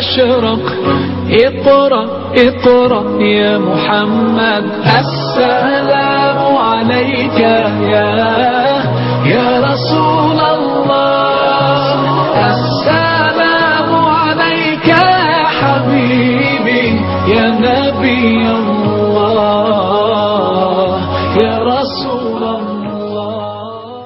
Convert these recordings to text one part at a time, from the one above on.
أشرق اقرأ اقرأ يا محمد السلام عليك يا يا رسول الله السلام عليك يا حبيبي يا نبي الله يا رسول الله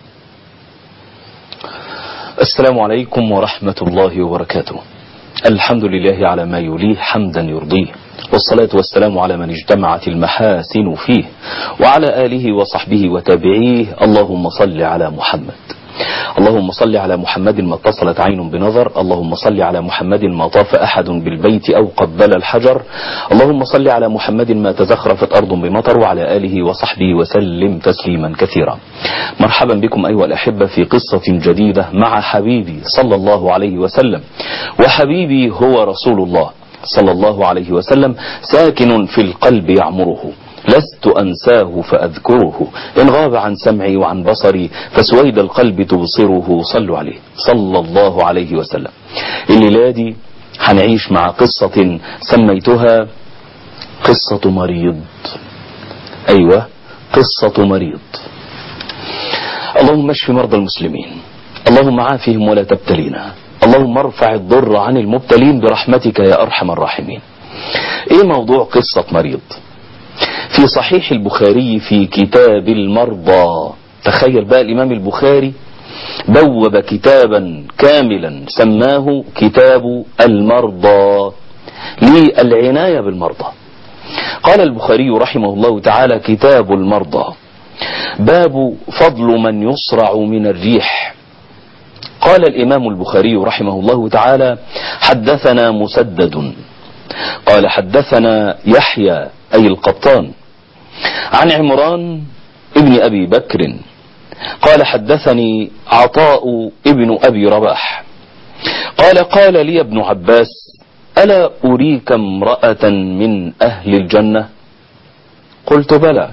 السلام عليكم ورحمة الله وبركاته الحمد لله على ما يليه حمدا يرضيه والصلاة والسلام على من اجتمعت المحاسن فيه وعلى آله وصحبه وتابعيه اللهم صل على محمد اللهم صل على محمد ما اتصلت عين بنظر اللهم صل على محمد ما طاف أحد بالبيت أو قبل الحجر اللهم صل على محمد ما تزخرفت أرض بمطر وعلى آله وصحبه وسلم تسليما كثيرا مرحبا بكم أيها الأحبة في قصة جديدة مع حبيبي صلى الله عليه وسلم وحبيبي هو رسول الله صلى الله عليه وسلم ساكن في القلب يعمره لست أنساه فأذكره إن غاب عن سمعي وعن بصري فسويد القلب تبصره صلوا عليه صلى الله عليه وسلم الليلة دي هنعيش مع قصة سميتها قصة مريض أيوة قصة مريض اللهم اشف مرضى المسلمين اللهم عافهم ولا تبتلينا اللهم ارفع الضر عن المبتلين برحمتك يا أرحم الراحمين ايه موضوع قصة مريض في صحيح البخاري في كتاب المرضى تخيل بقى الإمام البخاري بوب كتابا كاملا سماه كتاب المرضى للعناية بالمرضى قال البخاري رحمه الله تعالى كتاب المرضى باب فضل من يصرع من الريح قال الإمام البخاري رحمه الله تعالى حدثنا مسدد قال حدثنا يحيى أي القطان عن عمران ابن أبي بكر قال حدثني عطاء ابن أبي رباح قال قال لي ابن عباس ألا أريك امرأة من أهل الجنة قلت بلى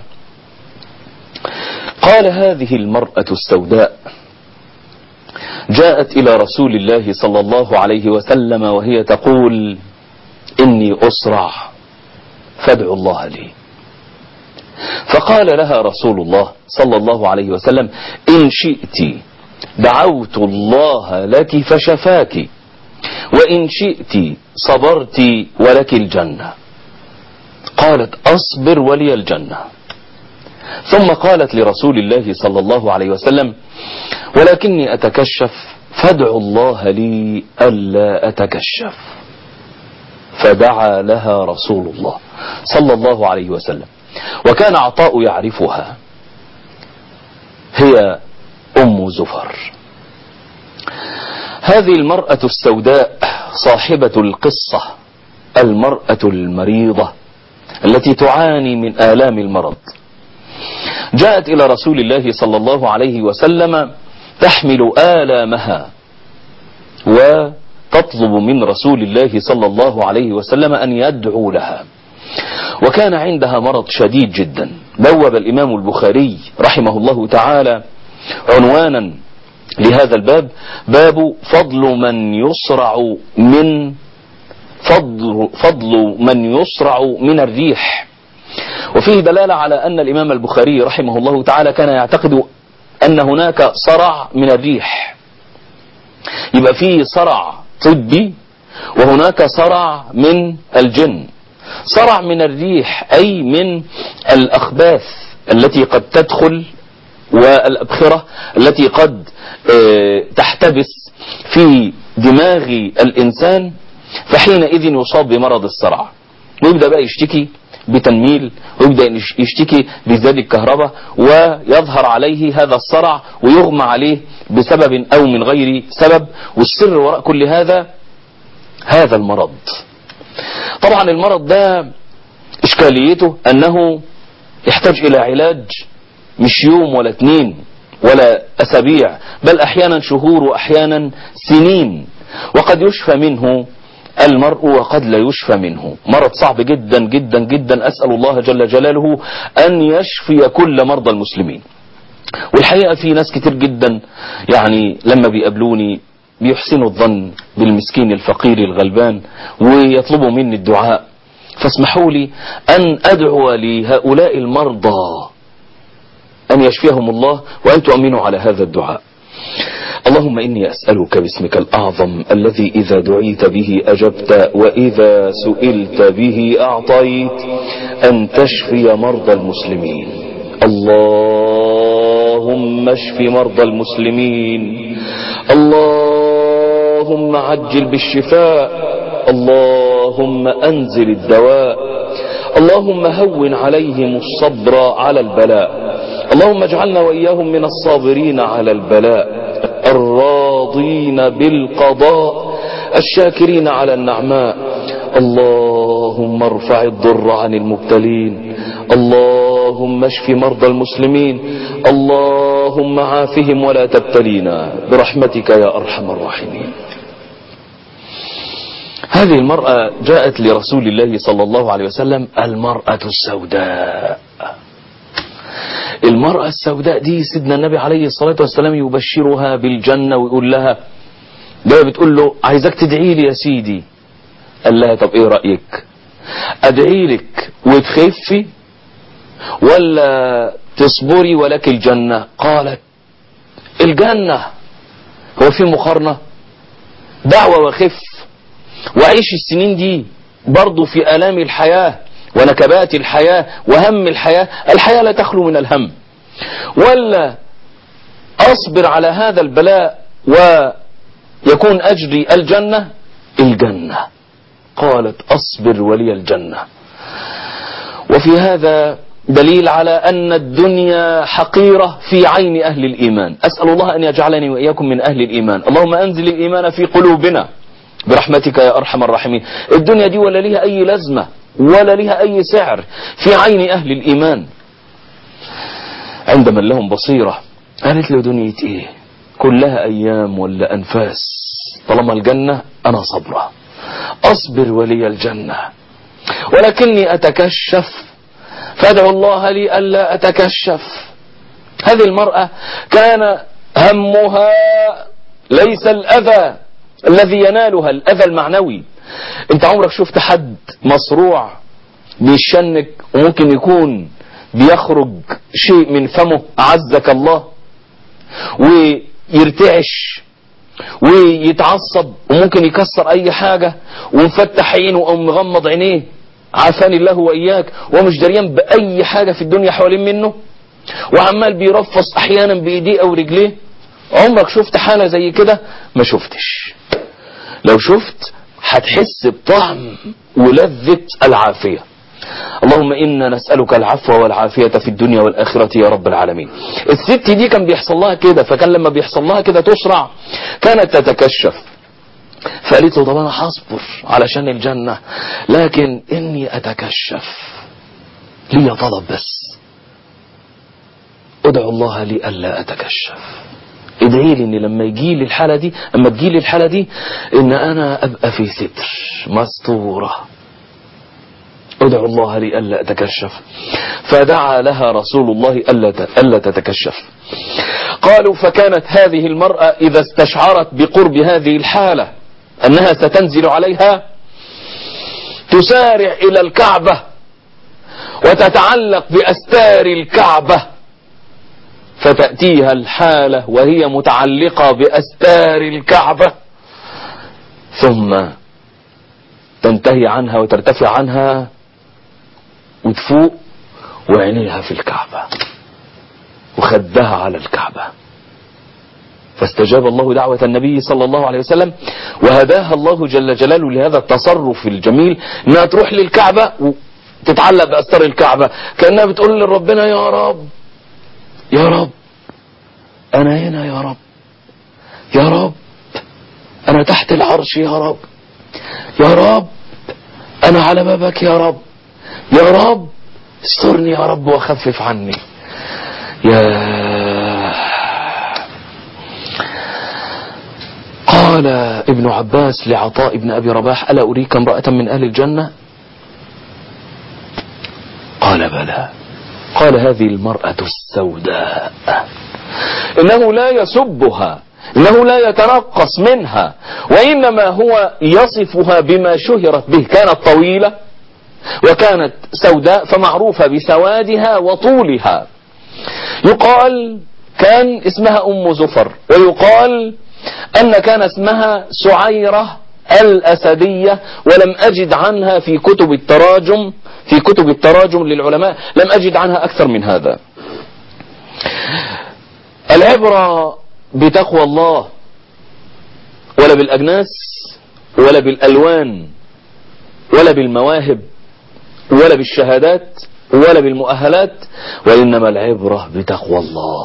قال هذه المرأة السوداء جاءت إلى رسول الله صلى الله عليه وسلم وهي تقول إني أسرع فادعوا الله لي فقال لها رسول الله صلى الله عليه وسلم إن شئت دعوت الله لك فشفاك وإن شئت صبرت ولك الجنة قالت أصبر ولي الجنة ثم قالت لرسول الله صلى الله عليه وسلم ولكني أتكشف فادعوا الله لي ألا أتكشف فدعا لها رسول الله صلى الله عليه وسلم وكان عطاء يعرفها هي أم زفر هذه المرأة السوداء صاحبة القصة المرأة المريضة التي تعاني من آلام المرض جاءت إلى رسول الله صلى الله عليه وسلم تحمل آلامها وتطلب من رسول الله صلى الله عليه وسلم أن يدعو لها وكان عندها مرض شديد جدا بوب الإمام البخاري رحمه الله تعالى عنوانا لهذا الباب باب فضل من يصرع من فضل, فضل من يصرع من الريح وفيه دلالة على أن الإمام البخاري رحمه الله تعالى كان يعتقد أن هناك صرع من الريح يبقى فيه صرع طبي وهناك صرع من الجن صرع من الريح أي من الأخباث التي قد تدخل والأبخرة التي قد تحتبس في دماغ الإنسان فحينئذ يصاب بمرض الصرع ويبدأ بقى يشتكي بتنميل ويبدأ يشتكي بزيادة الكهرباء ويظهر عليه هذا الصرع ويغمى عليه بسبب أو من غير سبب والسر وراء كل هذا هذا المرض طبعا المرض ده إشكاليته أنه يحتاج إلى علاج مش يوم ولا اتنين ولا أسابيع بل أحيانا شهور وأحيانا سنين وقد يشفى منه المرء وقد لا يشفى منه مرض صعب جدا جدا جدا أسأل الله جل جلاله أن يشفي كل مرضى المسلمين والحقيقة في ناس كتير جدا يعني لما بيقابلوني بيحسنوا الظن بالمسكين الفقير الغلبان ويطلبوا مني الدعاء فاسمحوا لي أن أدعو لهؤلاء المرضى أن يشفيهم الله وأن تؤمنوا على هذا الدعاء اللهم إني أسألك باسمك الأعظم الذي إذا دعيت به أجبت وإذا سئلت به أعطيت أن تشفي مرضى المسلمين اللهم اشف مرضى المسلمين اللهم عجل بالشفاء اللهم أنزل الدواء اللهم هون عليهم الصبر على البلاء اللهم اجعلنا وإياهم من الصابرين على البلاء الراضين بالقضاء الشاكرين على النعماء اللهم ارفع الضر عن المبتلين اللهم اشف مرضى المسلمين اللهم عافهم ولا تبتلينا برحمتك يا أرحم الراحمين هذه المرأة جاءت لرسول الله صلى الله عليه وسلم المرأة السوداء المرأة السوداء دي سيدنا النبي عليه الصلاة والسلام يبشرها بالجنة ويقول لها ده بتقول له عايزك تدعي لي يا سيدي قال لها طب ايه رأيك ادعي لك وتخفي ولا تصبري ولك الجنة قالت الجنة هو في مقارنة دعوة وخف وعيش السنين دي برضو في آلام الحياة ونكبات الحياة وهم الحياة الحياة لا تخلو من الهم ولا أصبر على هذا البلاء ويكون أجري الجنة الجنة قالت أصبر ولي الجنة وفي هذا دليل على أن الدنيا حقيرة في عين أهل الإيمان أسأل الله أن يجعلني وإياكم من أهل الإيمان اللهم أنزل الإيمان في قلوبنا برحمتك يا أرحم الراحمين الدنيا دي ولا ليها أي لازمة ولا لها أي سعر في عين أهل الإيمان عندما لهم بصيرة قالت له دنيا إيه كلها أيام ولا أنفاس طالما الجنة أنا صبرة أصبر ولي الجنة ولكني أتكشف فادعوا الله لي ألا أتكشف هذه المرأة كان همها ليس الأذى الذي ينالها الأذى المعنوي انت عمرك شفت حد مصروع بيشنك وممكن يكون بيخرج شيء من فمه أعزك الله ويرتعش ويتعصب وممكن يكسر أي حاجة ومفتح عينه أو مغمض عينيه عافاني الله وإياك ومش دريان بأي حاجة في الدنيا حوالين منه وعمال بيرفص أحيانا بإيديه أو رجليه عمرك شفت حالة زي كده ما شفتش لو شفت هتحس بطعم ولذة العافية اللهم إنا نسألك العفو والعافية في الدنيا والآخرة يا رب العالمين الست دي كان بيحصل لها كده فكان لما بيحصل لها كده تسرع كانت تتكشف فقالت له طب أنا هصبر علشان الجنة لكن إني أتكشف لي طلب بس ادعو الله لي ألا أتكشف ادعي لي ان لما يجي لي الحالة دي اما تجي لي الحالة دي ان انا ابقى في ستر مستورة ادعو الله لي ألا أتكشف فدعا لها رسول الله ألا ألا تتكشف قالوا فكانت هذه المرأة إذا استشعرت بقرب هذه الحالة أنها ستنزل عليها تسارع إلى الكعبة وتتعلق بأستار الكعبة فتأتيها الحالة وهي متعلقة بأستار الكعبة ثم تنتهي عنها وترتفع عنها وتفوق وعينيها في الكعبة وخدها على الكعبة فاستجاب الله دعوة النبي صلى الله عليه وسلم وهداها الله جل جلاله لهذا التصرف الجميل انها تروح للكعبة وتتعلق بأستار الكعبة كأنها بتقول لربنا يا رب يا رب أنا هنا يا رب يا رب أنا تحت العرش يا رب يا رب أنا على بابك يا رب يا رب استرني يا رب وخفف عني يا قال ابن عباس لعطاء بن أبي رباح ألا أريك امرأة من أهل الجنة قال بلى قال هذه المرأة السوداء إنه لا يسبها إنه لا يتنقص منها وإنما هو يصفها بما شهرت به كانت طويلة وكانت سوداء فمعروفة بسوادها وطولها يقال كان اسمها أم زفر ويقال أن كان اسمها سعيرة الأسدية ولم أجد عنها في كتب التراجم في كتب التراجم للعلماء لم أجد عنها أكثر من هذا العبرة بتقوى الله ولا بالأجناس ولا بالألوان ولا بالمواهب ولا بالشهادات ولا بالمؤهلات وإنما العبرة بتقوى الله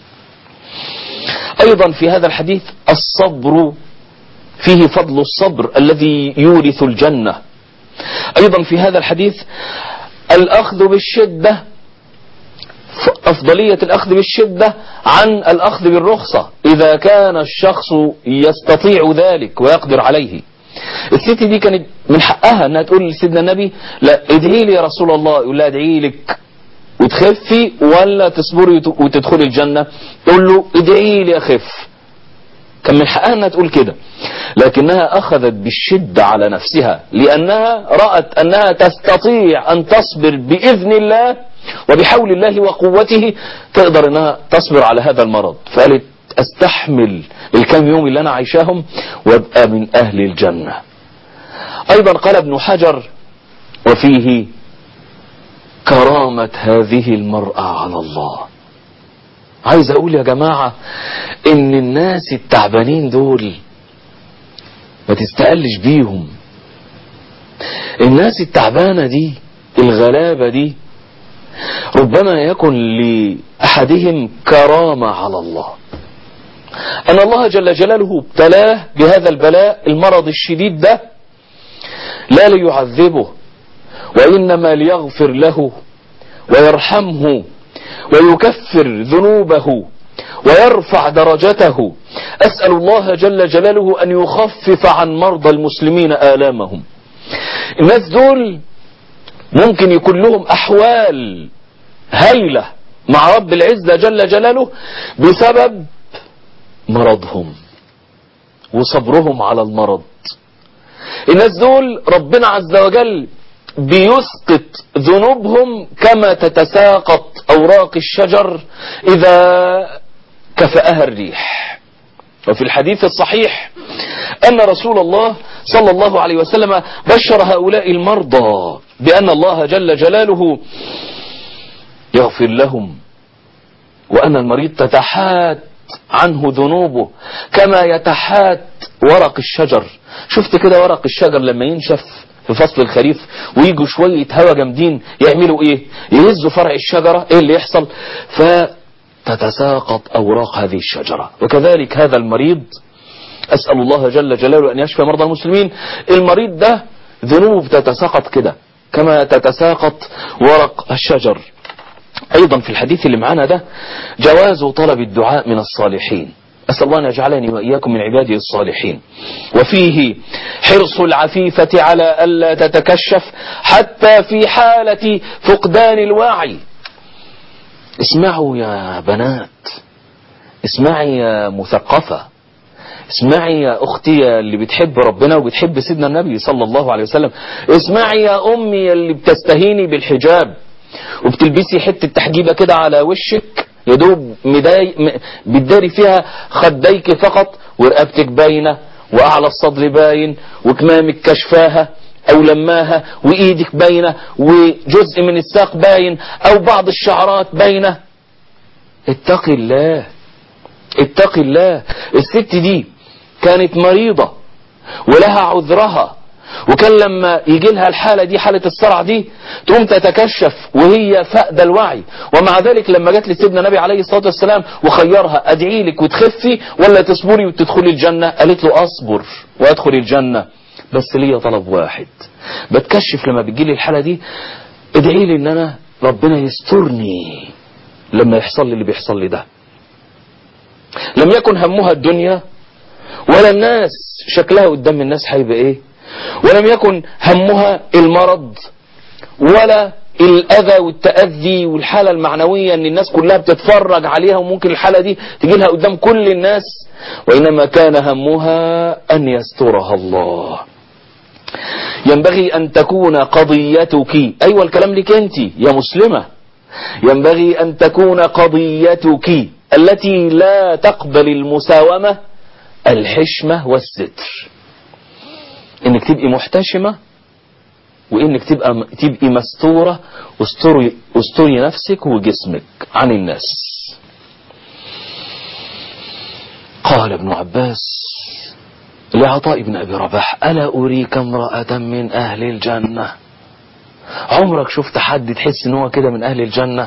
أيضا في هذا الحديث الصبر فيه فضل الصبر الذي يورث الجنة أيضا في هذا الحديث الأخذ بالشدة أفضلية الأخذ بالشدة عن الأخذ بالرخصة إذا كان الشخص يستطيع ذلك ويقدر عليه الست دي كانت من حقها انها تقول لسيدنا النبي لا ادعي لي يا رسول الله يقول لها ادعي لك وتخفي ولا تصبري وتدخلي الجنة تقول له ادعي لي اخف كان من حقها انها تقول كده لكنها اخذت بالشدة على نفسها لانها رأت انها تستطيع ان تصبر باذن الله وبحول الله وقوته تقدر انها تصبر على هذا المرض فقالت استحمل الكام يوم اللي انا عايشاهم وابقى من اهل الجنة ايضا قال ابن حجر وفيه كرامة هذه المرأة على الله عايز اقول يا جماعة ان الناس التعبانين دول ما تستقلش بيهم الناس التعبانة دي الغلابة دي ربما يكن لأحدهم كرامة على الله أن الله جل جلاله ابتلاه بهذا البلاء المرض الشديد ده لا ليعذبه وإنما ليغفر له ويرحمه ويكفر ذنوبه ويرفع درجته أسأل الله جل جلاله أن يخفف عن مرضى المسلمين آلامهم الناس دول ممكن يكون لهم أحوال هيلة مع رب العزة جل جلاله بسبب مرضهم وصبرهم على المرض الناس دول ربنا عز وجل بيسقط ذنوبهم كما تتساقط أوراق الشجر إذا كفأها الريح وفي الحديث الصحيح أن رسول الله صلى الله عليه وسلم بشر هؤلاء المرضى بأن الله جل جلاله يغفر لهم وأن المريض تتحات عنه ذنوبه كما يتحات ورق الشجر شفت كده ورق الشجر لما ينشف في فصل الخريف ويجوا شوية هوا جامدين يعملوا ايه يهزوا فرع الشجرة ايه اللي يحصل فتتساقط اوراق هذه الشجرة وكذلك هذا المريض اسأل الله جل جلاله ان يشفي مرضى المسلمين المريض ده ذنوبه بتتساقط كده كما تتساقط ورق الشجر ايضا في الحديث اللي معانا ده جواز طلب الدعاء من الصالحين أسأل الله أن يجعلني وإياكم من عباده الصالحين وفيه حرص العفيفة على ألا تتكشف حتى في حالة فقدان الوعي اسمعوا يا بنات اسمعي يا مثقفة اسمعي يا أختي اللي بتحب ربنا وبتحب سيدنا النبي صلى الله عليه وسلم اسمعي يا أمي اللي بتستهيني بالحجاب وبتلبسي حتة تحجيبة كده على وشك يا دوب مداي م... بتداري فيها خديك فقط ورقبتك باينة وأعلى الصدر باين وكمامك كشفاها أو لماها وإيدك باينة وجزء من الساق باين أو بعض الشعرات باينة اتق الله اتق الله الست دي كانت مريضة ولها عذرها وكان لما يجي لها الحالة دي حالة الصرع دي تقوم تتكشف وهي فقد الوعي ومع ذلك لما جت لسيدنا النبي عليه الصلاة والسلام وخيرها ادعي لك وتخفي ولا تصبري وتدخلي الجنة قالت له اصبر وادخل الجنة بس ليا طلب واحد بتكشف لما بتجي لي الحالة دي ادعي لي ان انا ربنا يسترني لما يحصل لي اللي بيحصل لي ده لم يكن همها الدنيا ولا الناس شكلها قدام الناس هيبقى ايه ولم يكن همها المرض ولا الأذى والتأذي والحالة المعنوية ان الناس كلها بتتفرج عليها وممكن الحالة دي تجي لها قدام كل الناس وإنما كان همها أن يسترها الله ينبغي أن تكون قضيتك أيوة الكلام لك أنت يا مسلمة ينبغي أن تكون قضيتك التي لا تقبل المساومة الحشمة والستر انك تبقي محتشمة وانك تبقى تبقي مستورة واستري, واستري نفسك وجسمك عن الناس قال ابن عباس لعطاء بن ابي رباح الا اريك امرأة من اهل الجنة عمرك شفت حد تحس ان هو كده من اهل الجنة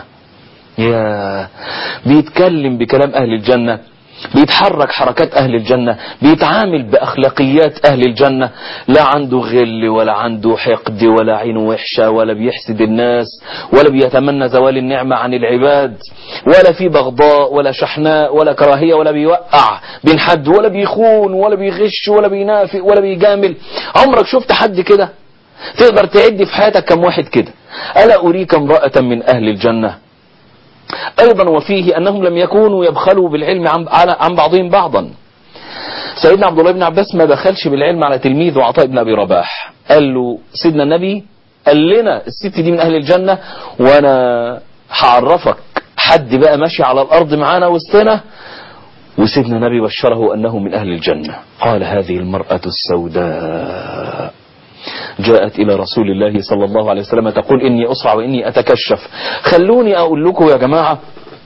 يا بيتكلم بكلام اهل الجنة بيتحرك حركات أهل الجنة بيتعامل بأخلاقيات أهل الجنة لا عنده غل ولا عنده حقد ولا عين وحشة ولا بيحسد الناس ولا بيتمنى زوال النعمة عن العباد ولا في بغضاء ولا شحناء ولا كراهية ولا بيوقع بين حد ولا بيخون ولا بيغش ولا بينافق ولا بيجامل عمرك شفت حد كده تقدر تعد في حياتك كم واحد كده ألا أريك امرأة من أهل الجنة أيضا وفيه أنهم لم يكونوا يبخلوا بالعلم عن, عن بعضهم بعضا سيدنا عبد الله بن عباس ما بخلش بالعلم على تلميذه عطاء بن أبي رباح قال له سيدنا النبي قال لنا الست دي من أهل الجنة وأنا هعرفك حد بقى ماشي على الأرض معانا وسطنا وسيدنا النبي بشره أنه من أهل الجنة قال هذه المرأة السوداء جاءت إلى رسول الله صلى الله عليه وسلم تقول إني أسرع وإني أتكشف خلوني أقول لكم يا جماعة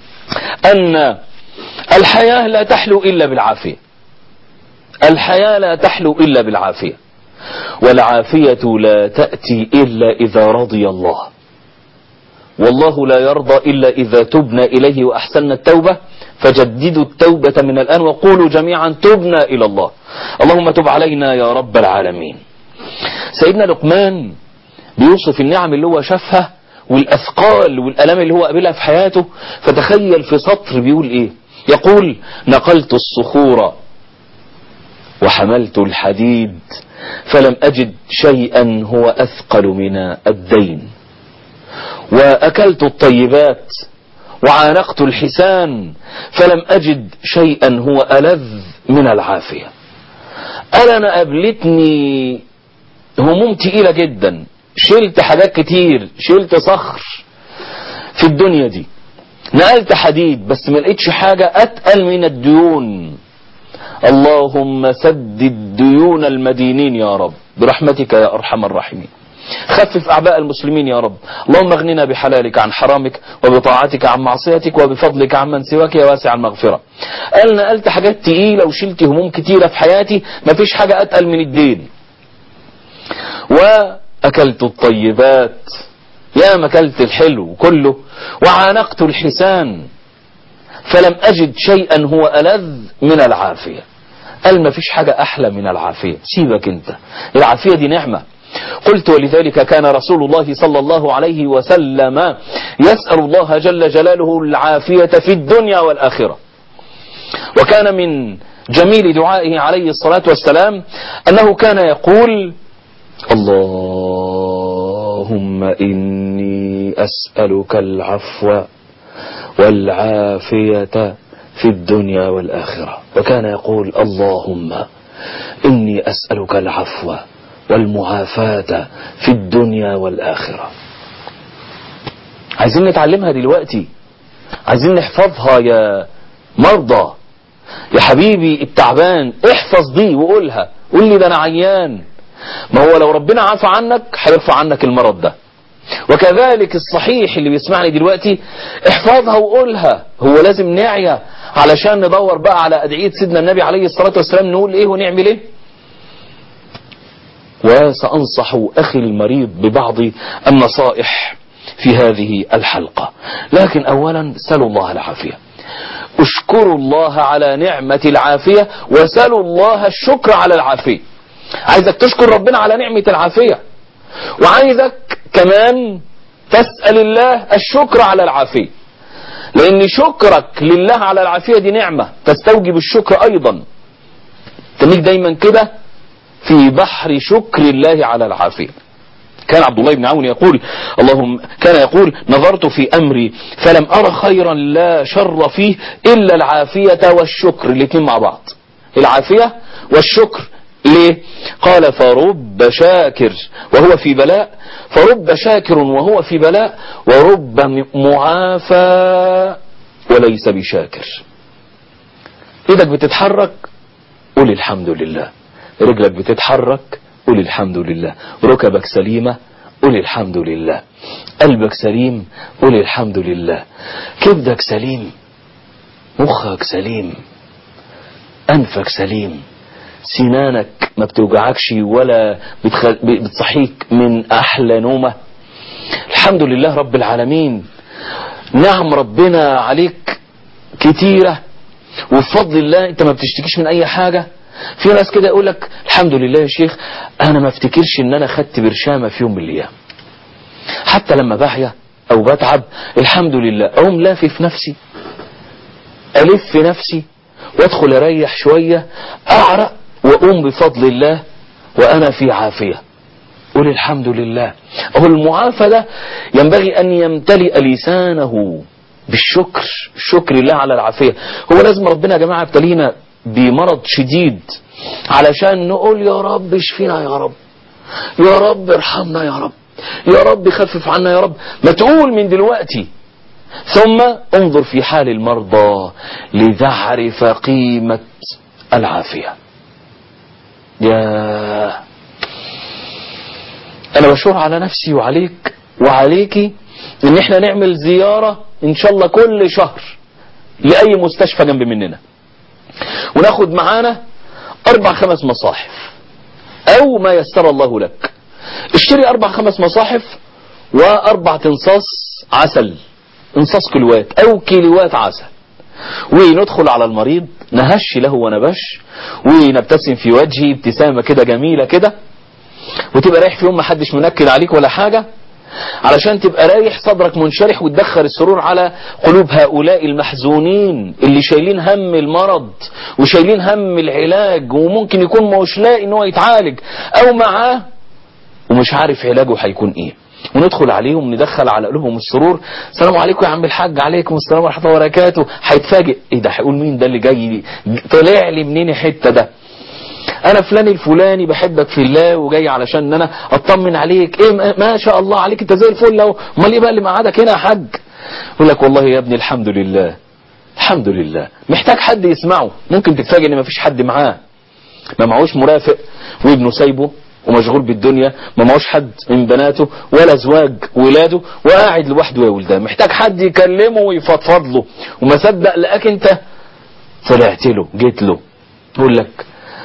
أن الحياة لا تحلو إلا بالعافية الحياة لا تحلو إلا بالعافية والعافية لا تأتي إلا إذا رضي الله والله لا يرضى إلا إذا تبنا إليه وأحسن التوبة فجددوا التوبة من الآن وقولوا جميعا تبنا إلى الله اللهم تب علينا يا رب العالمين سيدنا لقمان بيوصف النعم اللي هو شافها والأثقال والألام اللي هو قابلها في حياته فتخيل في سطر بيقول إيه يقول نقلت الصخور وحملت الحديد فلم أجد شيئا هو أثقل من الدين وأكلت الطيبات وعانقت الحسان فلم أجد شيئا هو ألذ من العافية ألا أنا قابلتني هموم تقيلة جدا شلت حاجات كتير شلت صخر في الدنيا دي نقلت حديد بس ما لقيتش حاجة أتقل من الديون اللهم سدد ديون المدينين يا رب برحمتك يا أرحم الراحمين خفف أعباء المسلمين يا رب اللهم اغننا بحلالك عن حرامك وبطاعتك عن معصيتك وبفضلك عن من سواك يا واسع المغفرة قال نقلت حاجات تقيلة وشلت هموم كتيرة في حياتي مفيش حاجة أتقل من الدين وأكلت الطيبات يا ما أكلت الحلو كله وعانقت الحسان فلم أجد شيئا هو ألذ من العافية قال ما فيش حاجة أحلى من العافية سيبك أنت العافية دي نعمة قلت ولذلك كان رسول الله صلى الله عليه وسلم يسأل الله جل جلاله العافية في الدنيا والآخرة وكان من جميل دعائه عليه الصلاة والسلام أنه كان يقول اللهم إني أسألك العفو والعافية في الدنيا والآخرة وكان يقول اللهم إني أسألك العفو والمعافاة في الدنيا والآخرة عايزين نتعلمها دلوقتي عايزين نحفظها يا مرضى يا حبيبي التعبان احفظ دي وقولها قول لي ده انا عيان ما هو لو ربنا عفى عنك هيرفع عنك المرض ده وكذلك الصحيح اللي بيسمعني دلوقتي احفظها وقولها هو لازم نعيا علشان ندور بقى على أدعية سيدنا النبي عليه الصلاة والسلام نقول ايه ونعمل ايه وسأنصح أخي المريض ببعض النصائح في هذه الحلقة لكن أولا سلوا الله العافية اشكروا الله على نعمة العافية وسلوا الله الشكر على العافية عايزك تشكر ربنا على نعمة العافية وعايزك كمان تسأل الله الشكر على العافية لأن شكرك لله على العافية دي نعمة تستوجب الشكر أيضا تنيك دايما كده في بحر شكر الله على العافية كان عبد الله بن عون يقول اللهم كان يقول نظرت في أمري فلم أرى خيرا لا شر فيه إلا العافية والشكر الاثنين مع بعض العافية والشكر ليه قال فرب شاكر وهو في بلاء فرب شاكر وهو في بلاء ورب معافى وليس بشاكر ايدك بتتحرك قول الحمد لله رجلك بتتحرك قول الحمد لله ركبك سليمة قول الحمد لله قلبك سليم قول الحمد لله كبدك سليم مخك سليم أنفك سليم سنانك ما بتوجعكش ولا بتخ... بتصحيك من أحلى نومة الحمد لله رب العالمين نعم ربنا عليك كتيرة وبفضل الله انت ما بتشتكيش من اي حاجة في ناس كده يقول لك الحمد لله يا شيخ انا ما افتكرش ان انا خدت برشامة في يوم من الايام حتى لما بحيا او بتعب الحمد لله اقوم لافف نفسي الف نفسي وادخل اريح شوية اعرق واقوم بفضل الله وانا في عافية قول الحمد لله هو المعافى ده ينبغي ان يمتلئ لسانه بالشكر شكر الله على العافية هو لازم ربنا يا جماعة ابتلينا بمرض شديد علشان نقول يا رب اشفينا يا رب يا رب ارحمنا يا رب يا رب خفف عنا يا رب ما تقول من دلوقتي ثم انظر في حال المرضى لتعرف قيمة العافية يا انا بشور على نفسي وعليك وعليكي ان احنا نعمل زيارة ان شاء الله كل شهر لاي مستشفى جنب مننا وناخد معانا اربع خمس مصاحف او ما يسر الله لك اشتري اربع خمس مصاحف واربع تنصاص عسل انصاص كيلوات او كيلوات عسل وندخل على المريض نهش له ونبش ونبتسم في وجهه ابتسامة كده جميلة كده وتبقى رايح في يوم ما حدش منكد عليك ولا حاجة علشان تبقى رايح صدرك منشرح وتدخل السرور على قلوب هؤلاء المحزونين اللي شايلين هم المرض وشايلين هم العلاج وممكن يكون موش لاقي ان هو يتعالج او معاه ومش عارف علاجه هيكون ايه وندخل عليهم ندخل على قلوبهم السرور السلام عليكم يا عم الحاج عليكم السلام ورحمه الله وبركاته هيتفاجئ ايه ده هيقول مين ده اللي جاي طلع لي منين الحته ده انا فلان الفلاني بحبك في الله وجاي علشان ان انا اطمن عليك ايه ما شاء الله عليك انت زي الفل اهو امال ايه بقى اللي مقعدك هنا يا حاج يقول لك والله يا ابني الحمد لله الحمد لله محتاج حد يسمعه ممكن تتفاجئ ان مفيش حد معاه ما معهوش مرافق وابنه سايبه ومشغول بالدنيا ما معهوش حد من بناته ولا زواج ولاده وقاعد لوحده يا ولدان محتاج حد يكلمه ويفضفض له وما صدق لقاك انت طلعت له جيت له يقول لك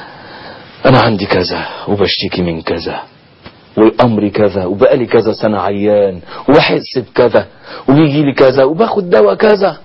انا عندي كذا وبشتكي من كذا والامر كذا وبقالي كذا سنة عيان وبحس بكذا وبيجي لي كذا وباخد دواء كذا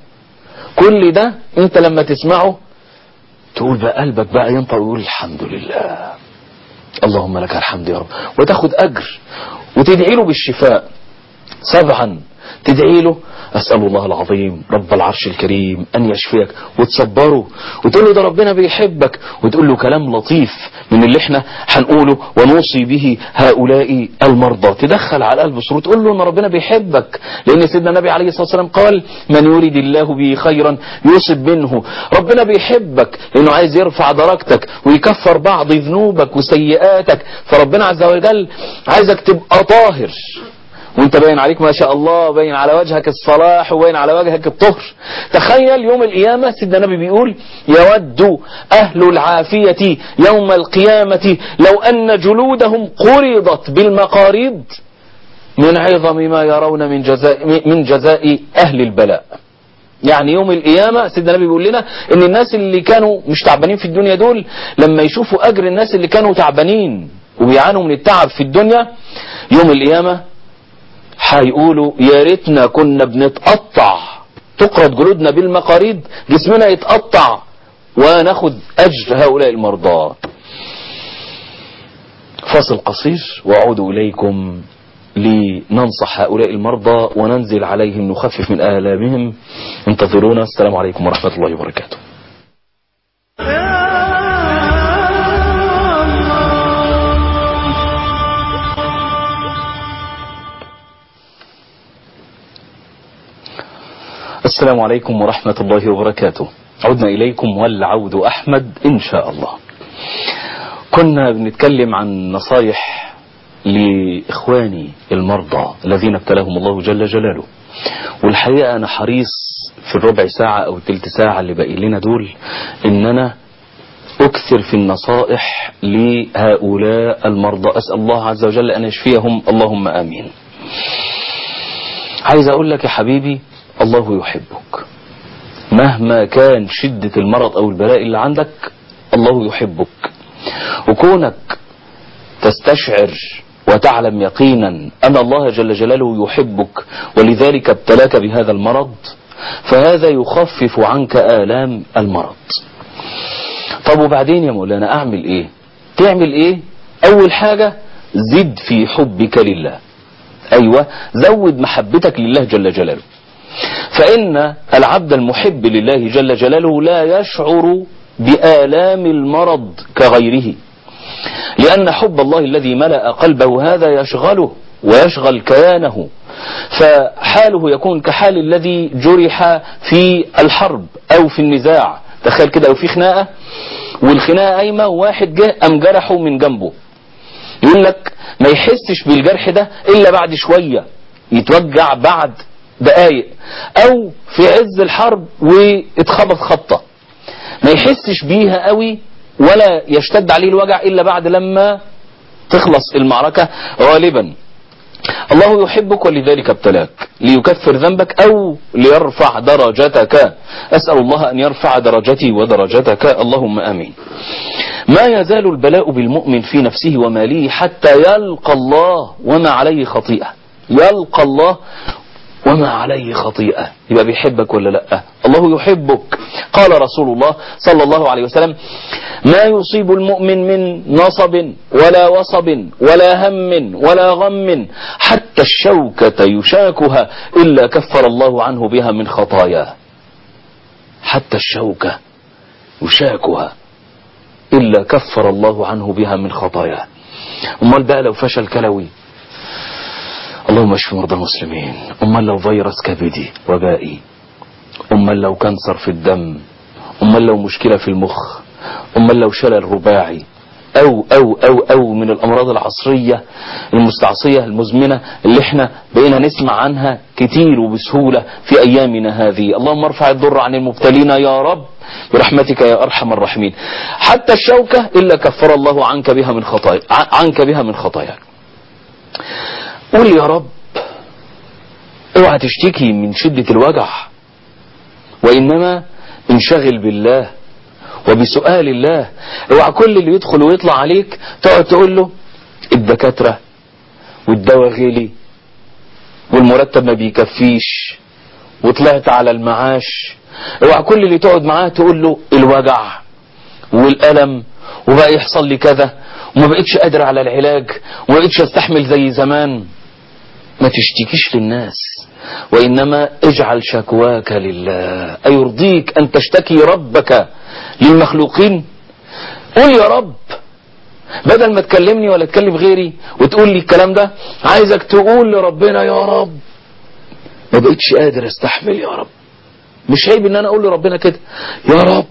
كل ده انت لما تسمعه تقول بقى قلبك بقى ينطق ويقول الحمد لله اللهم لك الحمد يا رب وتاخد اجر وتدعي له بالشفاء سبعا تدعي له أسأل الله العظيم رب العرش الكريم أن يشفيك وتصبره وتقول له ده ربنا بيحبك وتقول له كلام لطيف من اللي احنا هنقوله ونوصي به هؤلاء المرضى تدخل على قلب سرور تقول له ان ربنا بيحبك لأن سيدنا النبي عليه الصلاة والسلام قال من يريد الله به خيرا يصب منه ربنا بيحبك لأنه عايز يرفع درجتك ويكفر بعض ذنوبك وسيئاتك فربنا عز وجل عايزك تبقى طاهر وانت باين عليك ما شاء الله باين على وجهك الصلاح وباين على وجهك الطهر تخيل يوم القيامة سيدنا النبي بيقول يود أهل العافية يوم القيامة لو أن جلودهم قرضت بالمقاريض من عظم ما يرون من جزاء, من جزاء أهل البلاء يعني يوم القيامة سيدنا النبي بيقول لنا ان الناس اللي كانوا مش تعبانين في الدنيا دول لما يشوفوا أجر الناس اللي كانوا تعبانين وبيعانوا من التعب في الدنيا يوم القيامة هيقولوا يا ريتنا كنا بنتقطع تقرض جلودنا بالمقاريض جسمنا يتقطع وناخد أجر هؤلاء المرضى فاصل قصير وأعود إليكم لننصح هؤلاء المرضى وننزل عليهم نخفف من آلامهم انتظرونا السلام عليكم ورحمة الله وبركاته السلام عليكم ورحمة الله وبركاته عدنا إليكم والعود أحمد إن شاء الله كنا بنتكلم عن نصايح لإخواني المرضى الذين ابتلاهم الله جل جلاله والحقيقة أنا حريص في الربع ساعة أو التلت ساعة اللي باقي لنا دول إن أنا أكثر في النصائح لهؤلاء المرضى أسأل الله عز وجل أن يشفيهم اللهم آمين عايز أقول لك يا حبيبي الله يحبك مهما كان شدة المرض أو البلاء اللي عندك الله يحبك وكونك تستشعر وتعلم يقينا أن الله جل جلاله يحبك ولذلك ابتلاك بهذا المرض فهذا يخفف عنك آلام المرض طب وبعدين يا مولانا أعمل إيه تعمل إيه أول حاجة زد في حبك لله أيوة زود محبتك لله جل جلاله فإن العبد المحب لله جل جلاله لا يشعر بآلام المرض كغيره لأن حب الله الذي ملأ قلبه هذا يشغله ويشغل كيانه فحاله يكون كحال الذي جرح في الحرب أو في النزاع تخيل كده أو في خناقة والخناقة قايمة وواحد جه أم جرحه من جنبه يقول لك ما يحسش بالجرح ده إلا بعد شوية يتوجع بعد دقايق أو في عز الحرب واتخبط خبطة ما يحسش بيها قوي ولا يشتد عليه الوجع إلا بعد لما تخلص المعركة غالبا الله يحبك ولذلك ابتلاك ليكفر ذنبك أو ليرفع درجتك أسأل الله أن يرفع درجتي ودرجتك اللهم آمين ما يزال البلاء بالمؤمن في نفسه وماله حتى يلقى الله وما عليه خطيئة يلقى الله وما عليه خطيئة يبقى بيحبك ولا لا الله يحبك قال رسول الله صلى الله عليه وسلم ما يصيب المؤمن من نصب ولا وصب ولا هم ولا غم حتى الشوكة يشاكها إلا كفر الله عنه بها من خطاياه حتى الشوكة يشاكها إلا كفر الله عنه بها من خطاياه أمال بقى لو فشل كلوي اللهم اشف مرضى المسلمين امال لو فيروس كبدي وبائي امال لو كانسر في الدم امال لو مشكلة في المخ امال لو شلل رباعي او او او او من الامراض العصرية المستعصية المزمنة اللي احنا بقينا نسمع عنها كتير وبسهولة في ايامنا هذه اللهم ارفع الضر عن المبتلين يا رب برحمتك يا ارحم الراحمين حتى الشوكة الا كفر الله عنك بها من خطايا عنك بها من خطاياك قول يا رب اوعى تشتكي من شدة الوجع وانما انشغل بالله وبسؤال الله اوعى كل اللي يدخل ويطلع عليك تقعد تقول له الدكاترة والدواء غلي والمرتب ما بيكفيش وطلعت على المعاش اوعى كل اللي تقعد معاه تقول له الوجع والألم وبقى يحصل لي كذا وما بقتش قادر على العلاج وما بقتش استحمل زي زمان ما تشتكيش للناس وإنما اجعل شكواك لله أيرضيك أن تشتكي ربك للمخلوقين قول يا رب بدل ما تكلمني ولا تكلم غيري وتقول لي الكلام ده عايزك تقول لربنا يا رب ما بقتش قادر استحمل يا رب مش عيب ان انا اقول لربنا كده يا رب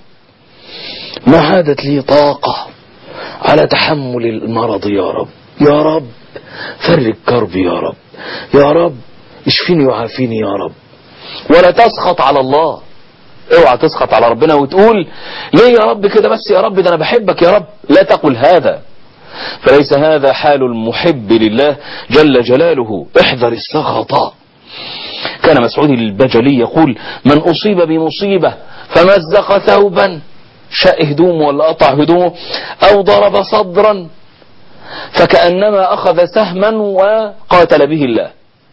ما عادت لي طاقة على تحمل المرض يا رب يا رب فرج كربي يا رب يا رب اشفيني وعافيني يا رب ولا تسخط على الله اوعى تسخط على ربنا وتقول ليه يا رب كده بس يا رب ده انا بحبك يا رب لا تقل هذا فليس هذا حال المحب لله جل جلاله احذر السخط كان مسعود البجلي يقول من أصيب بمصيبة فمزق ثوبا شاء هدومه ولا قطع هدومه أو ضرب صدرا فكأنما أخذ سهما وقاتل به الله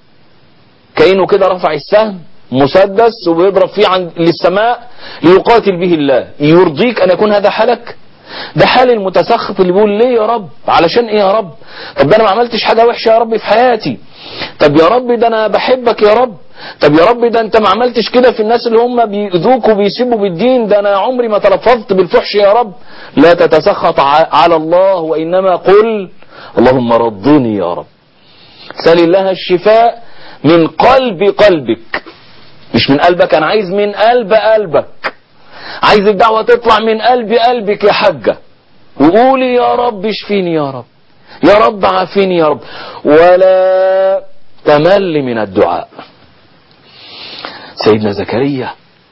كأنه كده رفع السهم مسدس وبيضرب فيه عن للسماء ليقاتل به الله يرضيك أن يكون هذا حالك ده حال المتسخط اللي بيقول ليه يا رب علشان ايه يا رب طب ده انا ما عملتش حاجة وحشة يا رب في حياتي طب يا رب ده انا بحبك يا رب طب يا رب ده انت ما عملتش كده في الناس اللي هم بيؤذوك وبيسيبوا بالدين ده انا عمري ما تلفظت بالفحش يا رب لا تتسخط على الله وانما قل اللهم رضني يا رب سل الله الشفاء من قلب قلبك مش من قلبك انا عايز من قلب قلبك عايز الدعوة تطلع من قلب قلبك يا حاجة وقولي يا رب اشفيني يا رب يا رب عافيني يا رب ولا تمل من الدعاء سيدنا زكريا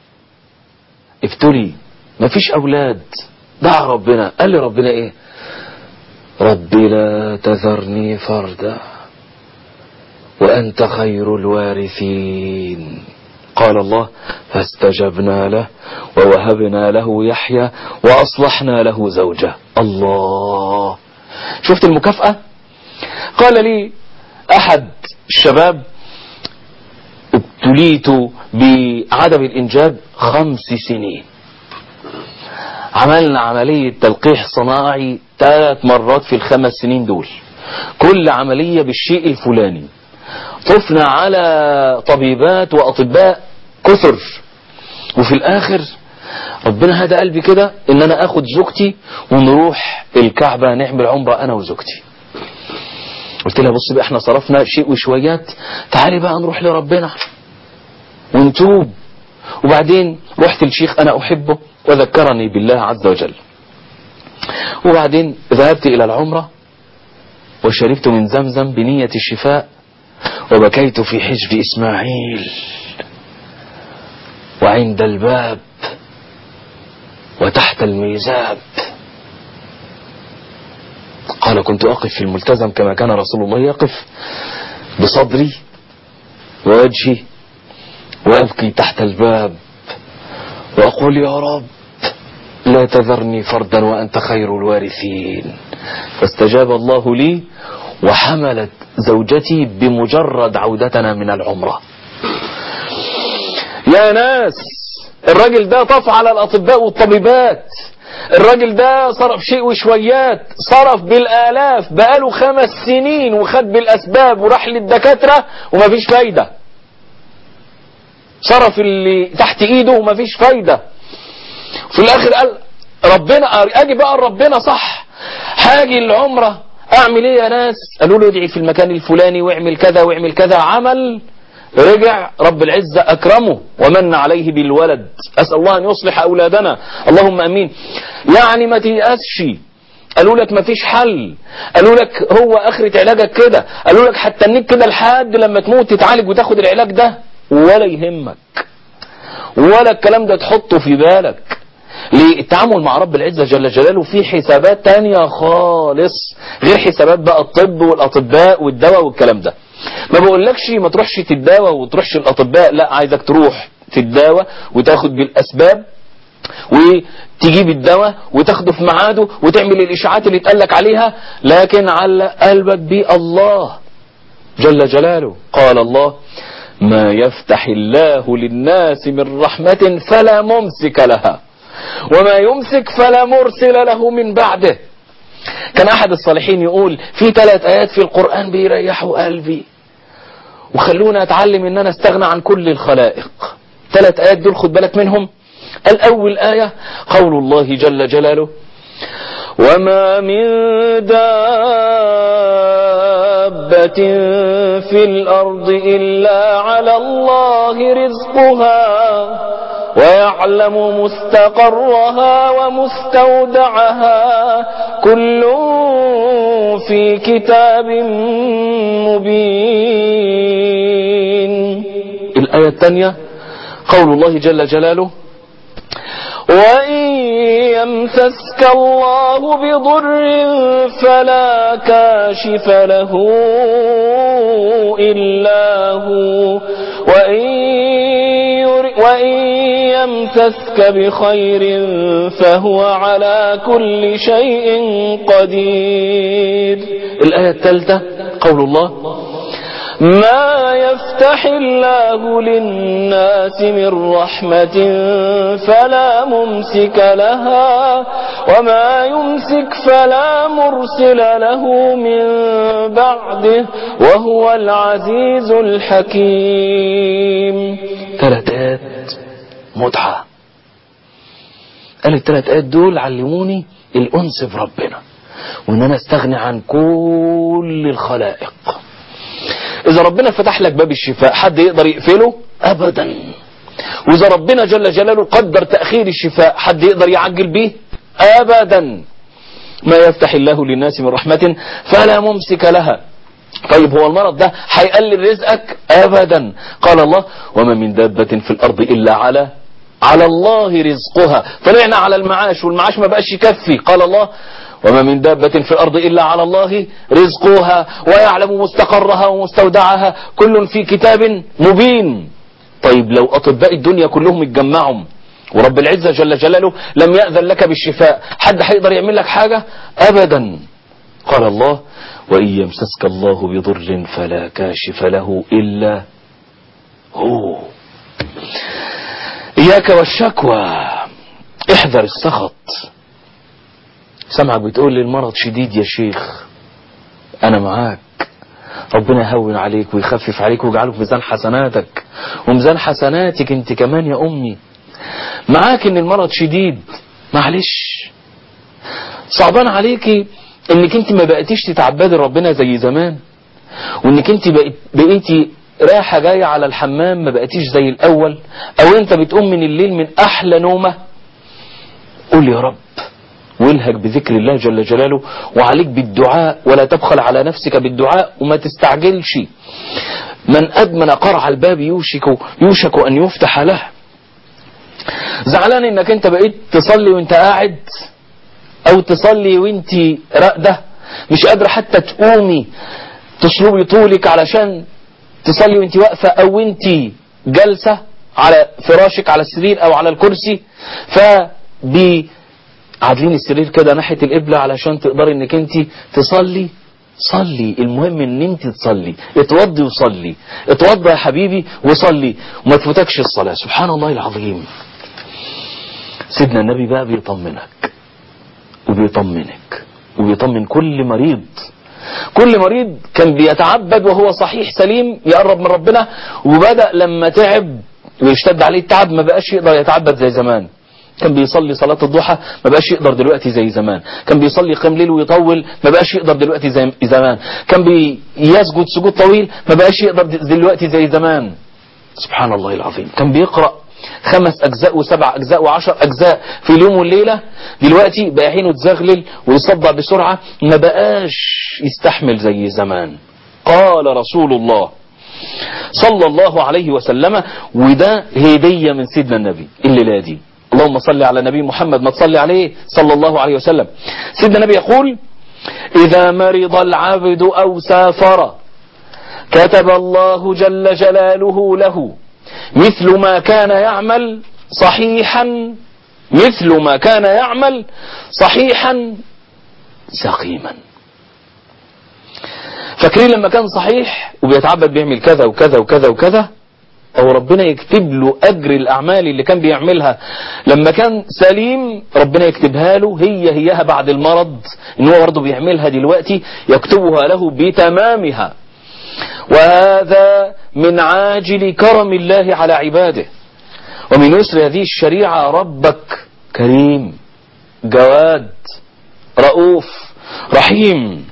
ابتلي مفيش اولاد دعا ربنا قال لي ربنا ايه ربي لا تذرني فردا وأنت خير الوارثين قال الله فاستجبنا له ووهبنا له يحيى وأصلحنا له زوجه الله شفت المكافأة قال لي أحد الشباب ابتليت بعدم الإنجاب خمس سنين عملنا عملية تلقيح صناعي ثلاث مرات في الخمس سنين دول كل عملية بالشيء الفلاني طفنا على طبيبات وأطباء كثر وفي الآخر ربنا هدى قلبي كده ان انا اخد زوجتي ونروح الكعبة نعمل عمرة انا وزوجتي قلت لها بص بقى احنا صرفنا شيء وشويات تعالي بقى نروح لربنا ونتوب وبعدين رحت لشيخ انا احبه وذكرني بالله عز وجل وبعدين ذهبت الى العمرة وشربت من زمزم بنية الشفاء وبكيت في حجر اسماعيل وعند الباب وتحت الميزاب قال كنت أقف في الملتزم كما كان رسول الله يقف بصدري ووجهي وأبكي تحت الباب وأقول يا رب لا تذرني فردا وأنت خير الوارثين فاستجاب الله لي وحملت زوجتي بمجرد عودتنا من العمرة يا ناس الراجل ده طاف على الأطباء والطبيبات الراجل ده صرف شيء وشويات صرف بالآلاف بقاله خمس سنين وخد بالأسباب وراح للدكاترة ومفيش فايدة صرف اللي تحت ايده ومفيش فايدة في الاخر قال ربنا اجي بقى ربنا صح هاجي العمرة اعمل ايه يا ناس قالوا له ادعي في المكان الفلاني واعمل كذا واعمل كذا عمل رجع رب العزة أكرمه ومن عليه بالولد أسأل الله أن يصلح أولادنا اللهم أمين يعني ما تيأسش قالوا لك ما فيش حل قالوا لك هو آخرة علاجك كده قالوا لك حتى انك كده لحد لما تموت تتعالج وتاخد العلاج ده ولا يهمك ولا الكلام ده تحطه في بالك ليه التعامل مع رب العزة جل جلاله فيه حسابات تانية خالص غير حسابات بقى الطب والأطباء والدواء والكلام ده ما بقولكش ما تروحش تتداوى وتروحش الأطباء لا عايزك تروح تتداوى وتاخد بالأسباب وتجيب الدواء وتاخده في ميعاده وتعمل الإشاعات اللي اتقالك عليها لكن على قلبك بالله جل جلاله قال الله ما يفتح الله للناس من رحمة فلا ممسك لها وما يمسك فلا مرسل له من بعده كان أحد الصالحين يقول في ثلاث آيات في القرآن بيريحوا قلبي وخلونا أتعلم أن أنا استغنى عن كل الخلائق ثلاث آيات دول خد بالك منهم الأول آية قول الله جل جلاله وما من دابة في الأرض إلا على الله رزقها ويعلم مستقرها ومستودعها كل في كتاب مبين الآية الثانية قول الله جل جلاله وإن يمسسك الله بضر فلا كاشف له إلا هو وإن, ير وإن يمسسك بخير فهو على كل شيء قدير الآية الثالثة قول الله ما يفتح الله للناس من رحمة فلا ممسك لها وما يمسك فلا مرسل له من بعده وهو العزيز الحكيم ثلاث آيات متعة قال الثلاث آيات دول علموني الأنس بربنا وإن أنا استغني عن كل الخلائق إذا ربنا فتح لك باب الشفاء حد يقدر يقفله أبدا وإذا ربنا جل جلاله قدر تأخير الشفاء حد يقدر يعجل به أبدا ما يفتح الله للناس من رحمة فلا ممسك لها طيب هو المرض ده هيقلل رزقك ابدا قال الله وما من دابة في الارض الا على على الله رزقها طلعنا على المعاش والمعاش ما بقاش يكفي قال الله وما من دابة في الارض الا على الله رزقها ويعلم مستقرها ومستودعها كل في كتاب مبين طيب لو اطباء الدنيا كلهم اتجمعوا ورب العزة جل جلاله لم يأذن لك بالشفاء حد هيقدر يعمل لك حاجة ابدا قال الله وإن يمسسك الله بضر فلا كاشف له إلا هو إياك والشكوى احذر السخط سمعك بتقول لي المرض شديد يا شيخ أنا معاك ربنا يهون عليك ويخفف عليك ويجعله في ميزان حسناتك وميزان حسناتك انت كمان يا أمي معاك ان المرض شديد معلش صعبان عليكي انك انت ما بقيتيش تتعبدي ربنا زي زمان وانك انت بقيت بقيتي رايحة جاية على الحمام ما بقيتيش زي الاول او انت بتقوم من الليل من احلى نومة قول يا رب والهج بذكر الله جل جلاله وعليك بالدعاء ولا تبخل على نفسك بالدعاء وما تستعجلش من أدمن قرع الباب يوشك, يوشك أن يفتح له زعلان انك انت بقيت تصلي وانت قاعد او تصلي وانت راقده مش قادرة حتى تقومي تصلبي طولك علشان تصلي وانت واقفة او انت جالسة على فراشك على السرير او على الكرسي فبي عادلين السرير كده ناحية القبلة علشان تقدري انك انت تصلي صلي المهم ان انت تصلي اتوضي وصلي اتوضى يا حبيبي وصلي وما تفوتكش الصلاة سبحان الله العظيم سيدنا النبي بقى بيطمنك وبيطمنك وبيطمن كل مريض كل مريض كان بيتعبد وهو صحيح سليم يقرب من ربنا وبدأ لما تعب ويشتد عليه التعب ما بقاش يقدر يتعبد زي زمان كان بيصلي صلاة الضحى ما بقاش يقدر دلوقتي زي زمان كان بيصلي قيام ليل ويطول ما بقاش يقدر دلوقتي زي زمان كان بيسجد سجود طويل ما بقاش يقدر دلوقتي زي زمان سبحان الله العظيم كان بيقرأ خمس أجزاء وسبع أجزاء وعشر أجزاء في اليوم والليلة دلوقتي بقى حينه تزغلل ويصدع بسرعة ما بقاش يستحمل زي زمان قال رسول الله صلى الله عليه وسلم وده هدية من سيدنا النبي الليلة دي اللهم صل على نبي محمد ما تصلي عليه صلى الله عليه وسلم سيدنا النبي يقول إذا مرض العبد أو سافر كتب الله جل جلاله له مثل ما كان يعمل صحيحا مثل ما كان يعمل صحيحا سقيما فاكرين لما كان صحيح وبيتعبد بيعمل كذا وكذا وكذا وكذا او ربنا يكتب له اجر الاعمال اللي كان بيعملها لما كان سليم ربنا يكتبها له هي هيها بعد المرض ان هو برضه بيعملها دلوقتي يكتبها له بتمامها وهذا من عاجل كرم الله على عباده ومن يسر هذه الشريعة ربك كريم جواد رؤوف رحيم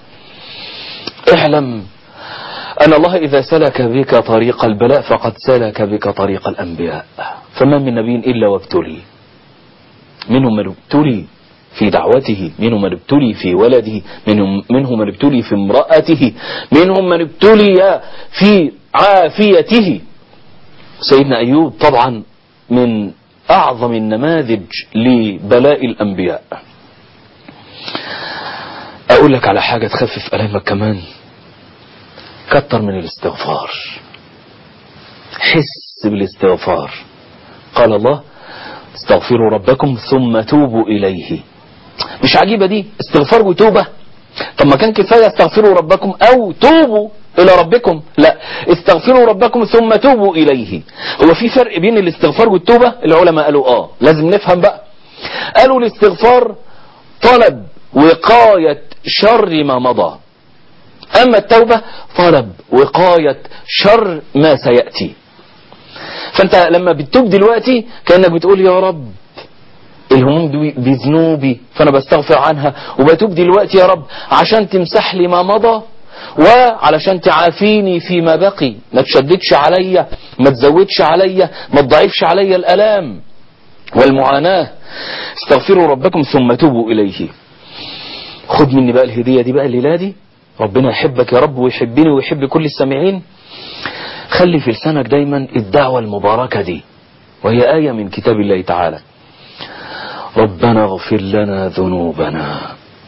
اعلم أن الله إذا سلك بك طريق البلاء فقد سلك بك طريق الأنبياء فما من نبي إلا وابتلي منهم من ابتلي في دعوته منهم من ابتلي في ولده منهم, منهم من ابتلي في امرأته منهم من ابتلي في عافيته سيدنا أيوب طبعا من أعظم النماذج لبلاء الأنبياء أقول لك على حاجة تخفف ألامك كمان كتر من الاستغفار حس بالاستغفار قال الله استغفروا ربكم ثم توبوا إليه مش عجيبة دي استغفار وتوبة طب ما كان كفاية استغفروا ربكم أو توبوا إلى ربكم لا استغفروا ربكم ثم توبوا إليه هو في فرق بين الاستغفار والتوبة العلماء قالوا آه لازم نفهم بقى قالوا الاستغفار طلب وقاية شر ما مضى أما التوبة طلب وقاية شر ما سيأتي فأنت لما بتتوب دلوقتي كأنك بتقول يا رب الهموم دي بذنوبي فأنا بستغفر عنها وبتوب دلوقتي يا رب عشان تمسح لي ما مضى وعلشان تعافيني فيما بقي ما تشددش عليا ما تزودش عليا ما تضعفش عليا الالام والمعاناه استغفروا ربكم ثم توبوا اليه خد مني بقى الهديه دي بقى الليله دي ربنا يحبك يا رب ويحبني ويحب كل السامعين خلي في لسانك دايما الدعوة المباركة دي وهي آية من كتاب الله تعالى ربنا اغفر لنا ذنوبنا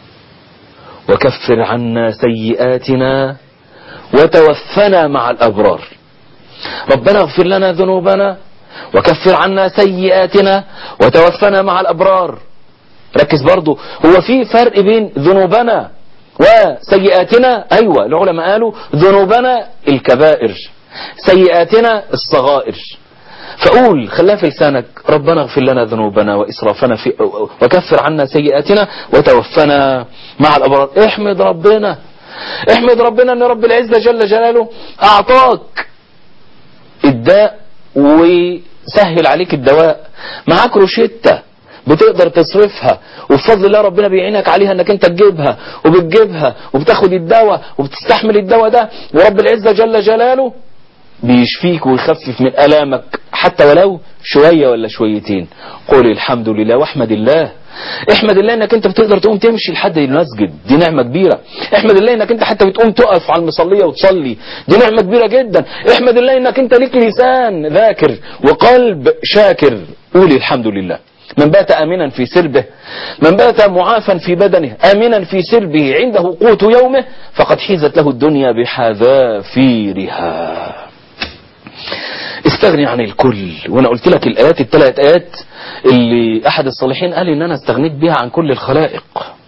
وكفر عنا سيئاتنا وتوفنا مع الأبرار ربنا اغفر لنا ذنوبنا وكفر عنا سيئاتنا وتوفنا مع الأبرار ركز برضو هو في فرق بين ذنوبنا وسيئاتنا أيوة العلماء قالوا ذنوبنا الكبائر سيئاتنا الصغائر فقول خليها في لسانك ربنا اغفر لنا ذنوبنا وإسرافنا في وكفر عنا سيئاتنا وتوفنا مع الأبرار احمد ربنا احمد ربنا ان رب العزة جل جلاله اعطاك الداء وسهل عليك الدواء معاك روشتة بتقدر تصرفها وبفضل الله ربنا بيعينك عليها انك انت تجيبها وبتجيبها وبتاخد الدواء وبتستحمل الدواء ده ورب العزة جل جلاله بيشفيك ويخفف من ألامك حتى ولو شوية ولا شويتين قول الحمد لله واحمد الله احمد الله انك انت بتقدر تقوم تمشي لحد المسجد دي نعمة كبيرة احمد الله انك انت حتى بتقوم تقف على المصلية وتصلي دي نعمة كبيرة جدا احمد الله انك انت ليك لسان ذاكر وقلب شاكر قولي الحمد لله من بات آمنا في سربه من بات معافا في بدنه آمنا في سربه عنده قوت يومه فقد حيزت له الدنيا بحذافيرها استغني عن الكل وانا قلت لك الايات الثلاث ايات اللي احد الصالحين قال ان انا استغنيت بيها عن كل الخلائق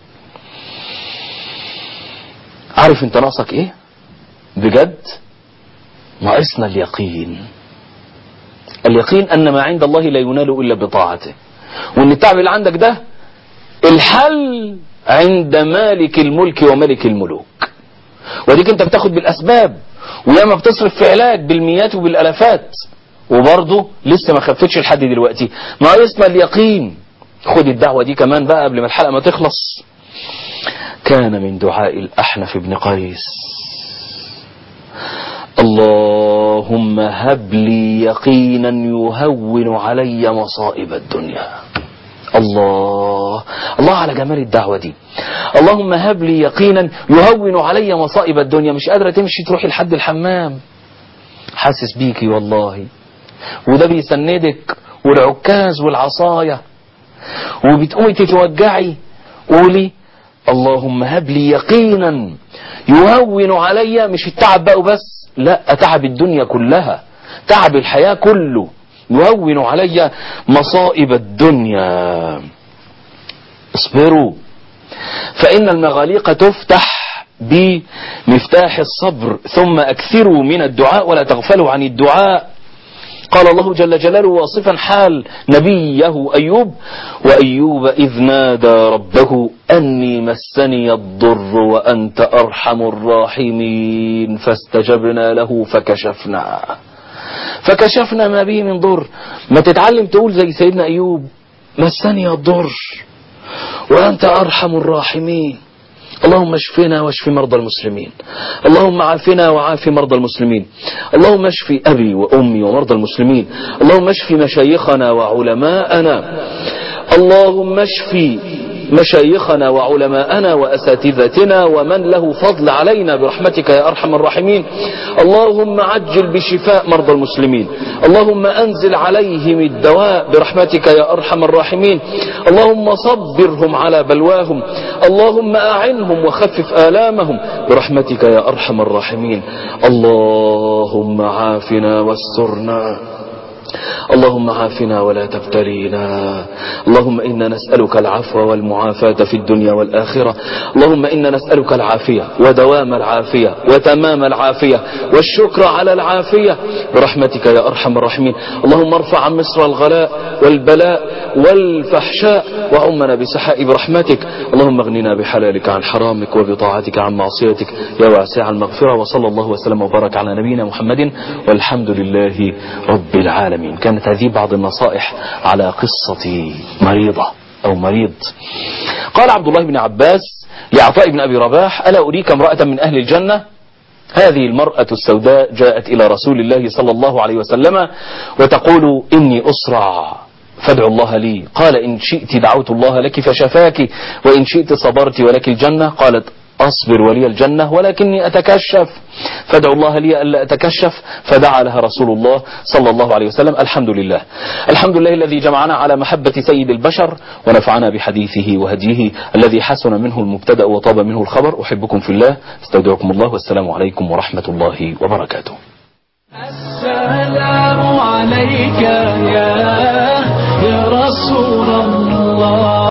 عارف انت ناقصك ايه بجد ناقصنا اليقين اليقين ان ما عند الله لا ينال الا بطاعته وان التعب اللي عندك ده الحل عند مالك الملك وملك الملوك وديك انت بتاخد بالاسباب وياما بتصرف في علاج بالمئات وبالالافات وبرضه لسه ما خفتش لحد دلوقتي ناقصنا اليقين خد الدعوة دي كمان بقى قبل ما الحلقة ما تخلص كان من دعاء الأحنف بن قيس اللهم هب لي يقينا يهون علي مصائب الدنيا الله الله على جمال الدعوة دي اللهم هب لي يقينا يهون علي مصائب الدنيا مش قادرة تمشي تروحي لحد الحمام حاسس بيكي والله وده بيسندك والعكاز والعصاية وبتقومي تتوجعي قولي اللهم هب لي يقينا يهون علي مش التعب بقى بس لا تعب الدنيا كلها تعب الحياة كله يهون علي مصائب الدنيا اصبروا فإن المغاليق تفتح بمفتاح الصبر ثم أكثروا من الدعاء ولا تغفلوا عن الدعاء قال الله جل جلاله واصفا حال نبيه أيوب وأيوب إذ نادى ربه أني مسني الضر وأنت أرحم الراحمين فاستجبنا له فكشفنا فكشفنا ما به من ضر ما تتعلم تقول زي سيدنا أيوب مسني الضر وأنت أرحم الراحمين اللهم اشفنا واشف مرضى المسلمين اللهم عافنا وعاف مرضى المسلمين اللهم اشف أبي وأمي ومرضى المسلمين اللهم اشف مشايخنا وعلماءنا اللهم اشف مشايخنا وعلماءنا وأساتذتنا ومن له فضل علينا برحمتك يا أرحم الراحمين اللهم عجل بشفاء مرضى المسلمين اللهم أنزل عليهم الدواء برحمتك يا أرحم الراحمين اللهم صبرهم على بلواهم اللهم أعنهم وخفف آلامهم برحمتك يا أرحم الراحمين اللهم عافنا واسترنا اللهم عافنا ولا تبتلينا اللهم إنا نسألك العفو والمعافاة في الدنيا والآخرة اللهم إنا نسألك العافية ودوام العافية وتمام العافية والشكر على العافية برحمتك يا أرحم الراحمين اللهم ارفع عن مصر الغلاء والبلاء والفحشاء وعمنا بسحاء برحمتك اللهم اغننا بحلالك عن حرامك وبطاعتك عن معصيتك يا واسع المغفرة وصلى الله وسلم وبارك على نبينا محمد والحمد لله رب العالمين كانت هذه بعض النصائح على قصة مريضة أو مريض قال عبد الله بن عباس لعطاء بن أبي رباح ألا أريك امرأة من أهل الجنة هذه المرأة السوداء جاءت إلى رسول الله صلى الله عليه وسلم وتقول إني أسرع فادعوا الله لي قال إن شئت دعوت الله لك فشفاك وإن شئت صبرت ولك الجنة قالت أصبر ولي الجنة ولكني أتكشف فادعوا الله لي ألا أتكشف فدعا لها رسول الله صلى الله عليه وسلم الحمد لله الحمد لله الذي جمعنا على محبة سيد البشر ونفعنا بحديثه وهديه الذي حسن منه المبتدأ وطاب منه الخبر أحبكم في الله استودعكم الله والسلام عليكم ورحمة الله وبركاته السلام عليك يا يا رسول الله